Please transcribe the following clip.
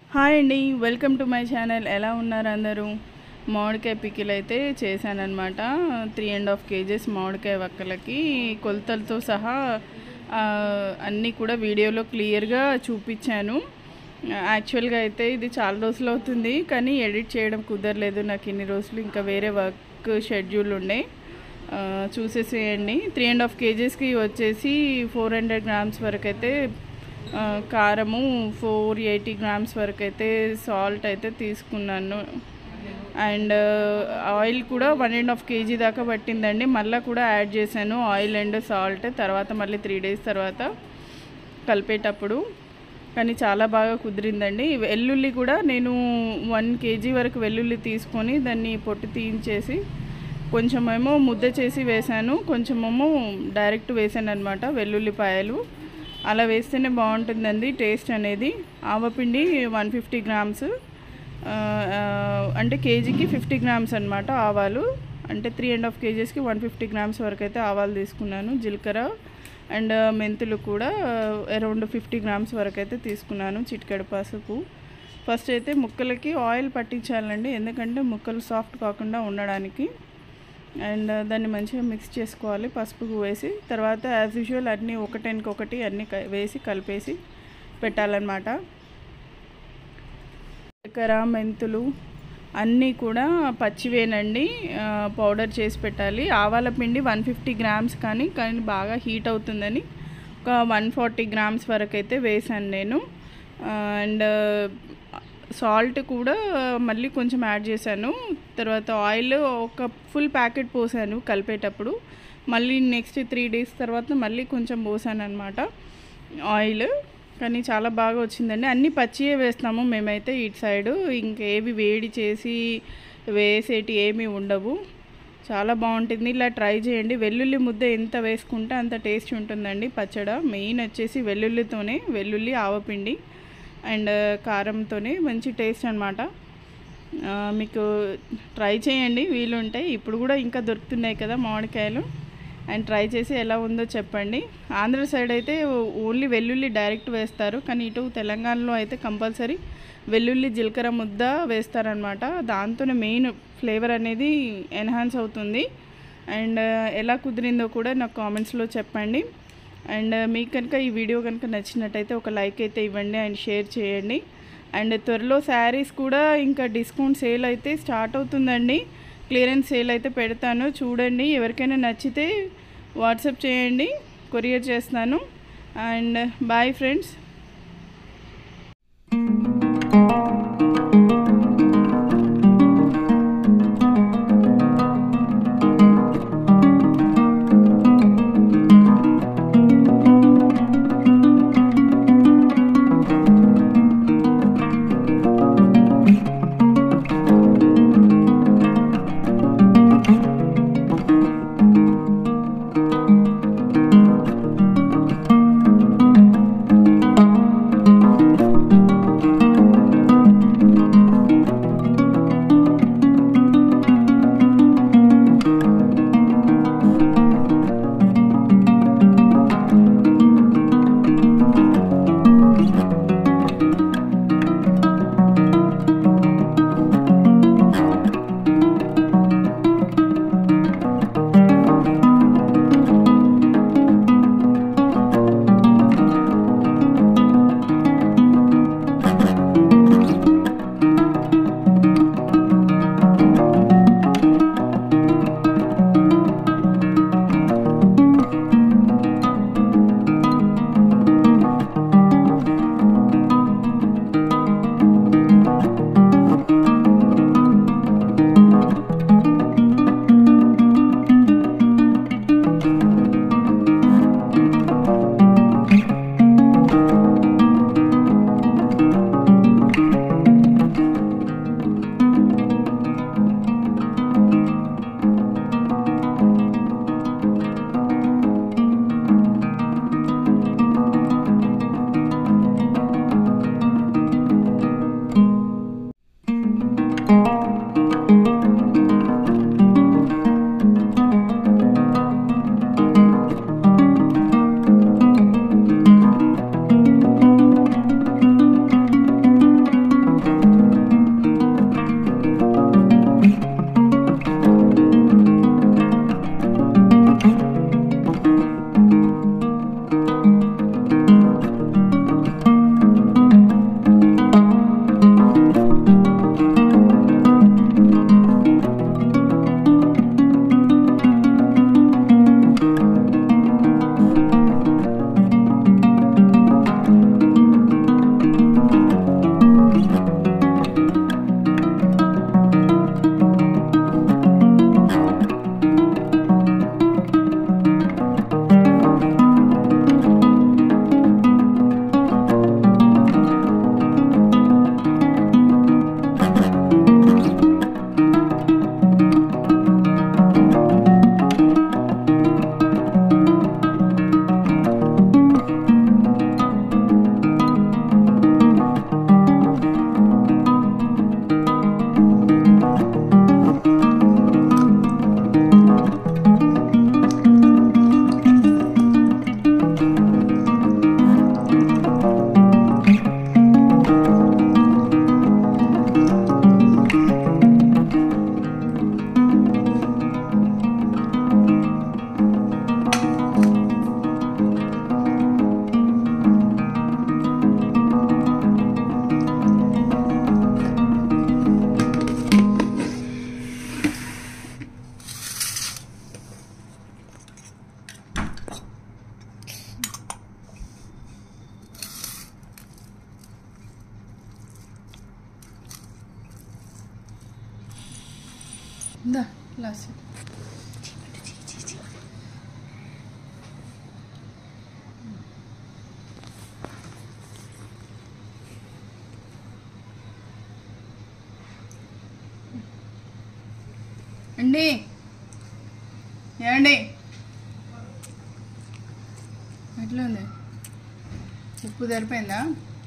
hi అండి welcome to my channel ఎలా ఉన్నారు అందరూ మామిడికాయ పికిల్ అయితే చేశానమాట త్రీ అండ్ హాఫ్ కేజెస్ మామిడికాయ వక్కలకి కొలతలతో సహా ఆ, అన్నీ కూడా వీడియోలో క్లియర్గా చూపించాను యాక్చువల్గా అయితే ఇది చాలా రోజులు అవుతుంది కానీ ఎడిట్ చేయడం కుదరలేదు నాకు ఇన్ని రోజులు ఇంకా వేరే వర్క్ షెడ్యూల్ ఉండే ఆ, చూసేసేయండి త్రీ అండ్ హాఫ్ కేజెస్కి వచ్చేసి ఫోర్ హండ్రెడ్ గ్రామ్స్ వరకు అయితే ఆ, కారము ఫోర్ ఎయిటీ గ్రామ్స్ వరకు అయితే సాల్ట్ అయితే తీసుకున్నాను అండ్ ఆయిల్ కూడా వన్ అండ్ హాఫ్ కేజీ దాకా పట్టిందండి మళ్ళీ కూడా యాడ్ చేశాను ఆయిల్ అండ్ సాల్ట్ తర్వాత మళ్ళీ త్రీ డేస్ తర్వాత కలిపేటప్పుడు కానీ చాలా బాగా కుదిరిందండి వెల్లుల్లి కూడా నేను వన్ కేజీ వరకు వెల్లుల్లి తీసుకొని దాన్ని పొట్టు తీయించేసి కొంచెమేమో ముద్ద చేసి వేశాను కొంచెమేమో డైరెక్ట్ వేసాను అనమాట వెల్లుల్లిపాయలు అలా వేస్తేనే బాగుంటుందండి టేస్ట్ అనేది ఆవపిండి వన్ ఫిఫ్టీ గ్రామ్స్ ఆ, ఆ, అంటే కేజీకి ఫిఫ్టీ గ్రామ్స్ అనమాట ఆవాలు అంటే త్రీ అండ్ హాఫ్ కేజీస్కి వన్ ఫిఫ్టీ గ్రామ్స్ వరకు అయితే ఆవాలు తీసుకున్నాను జీలకర్ర అండ్ మెంతులు కూడా అరౌండ్ ఫిఫ్టీ గ్రామ్స్ వరకు అయితే తీసుకున్నాను చిటికెడు పసుపు ఫస్ట్ అయితే ముక్కలకి ఆయిల్ పట్టించాలండి ఎందుకంటే ముక్కలు సాఫ్ట్ కాకుండా ఉండడానికి అండ్ దాన్ని మంచిగా మిక్స్ చేసుకోవాలి పసుపు వేసి తర్వాత యాజ్ యూజువల్ అన్నీ ఒకటెనకొకటి అన్నీ క- వేసి కలిపేసి పెట్టాలన్నమాట జీలకర్ర మెంతులు అన్నీ కూడా పచ్చివేనండి ఆ, పౌడర్ చేసి పెట్టాలి ఆవాల పిండి వన్ ఫిఫ్టీ గ్రామ్స్ కానీ కానీ బాగా హీట్ అవుతుందని ఒక వన్ ఫార్టీ గ్రామ్స్ వరకు అయితే వేసాను నేను ఆ, అండ్ సాల్ట్ కూడా మళ్ళీ కొంచెం యాడ్ చేశాను తర్వాత ఆయిల్ ఒక ఫుల్ ప్యాకెట్ పోసాను కలిపేటప్పుడు మళ్ళీ నెక్స్ట్ త్రీ డేస్ తర్వాత మళ్ళీ కొంచెం పోసాను అనమాట ఆయిల్ కానీ చాలా బాగా వచ్చిందండి అన్నీ పచ్చియే వేస్తాము మేమైతే ఇటు సైడు ఇంకేవి వేడి చేసి వేసేటి ఏమీ ఉండవు చాలా బాగుంటుంది ఇలా ట్రై చేయండి వెల్లుల్లి ముద్ద ఎంత వేసుకుంటే అంత టేస్ట్ ఉంటుందండి పచ్చడ మెయిన్ వచ్చేసి వెల్లుల్లితోనే వెల్లుల్లి ఆవపిండి అండ్ కారంతోనే మంచి టేస్ట్ అనమాట మీకు ట్రై చేయండి వీలుంటే ఇప్పుడు కూడా ఇంకా దొరుకుతున్నాయి కదా మామిడికాయలు అండ్ ట్రై చేసి ఎలా ఉందో చెప్పండి ఆంధ్ర సైడ్ అయితే ఓన్లీ వెల్లుల్లి డైరెక్ట్ వేస్తారు కానీ ఇటు తెలంగాణలో అయితే కంపల్సరీ వెల్లుల్లి జీలకర్ర ముద్ద వేస్తారనమాట దాంతోనే మెయిన్ ఫ్లేవర్ అనేది ఎన్హాన్స్ అవుతుంది అండ్ ఎలా కుదిరిందో కూడా నాకు కామెంట్స్లో చెప్పండి అండ్ మీకు కనుక ఈ వీడియో కనుక నచ్చినట్టయితే ఒక లైక్ అయితే ఇవ్వండి అండ్ షేర్ చేయండి అండ్ త్వరలో శారీస్ కూడా ఇంకా డిస్కౌంట్ సేల్ అయితే స్టార్ట్ అవుతుందండి క్లియరెన్స్ సేల్ అయితే పెడతాను చూడండి ఎవరికైనా నచ్చితే వాట్సాప్ చేయండి కొరియర్ చేస్తాను అండ్ బాయ్ ఫ్రెండ్స్ ఇందా గ్లాస్ అండి ఏమండి ఎట్లా ఉంది ఉప్పు సరిపోయిందా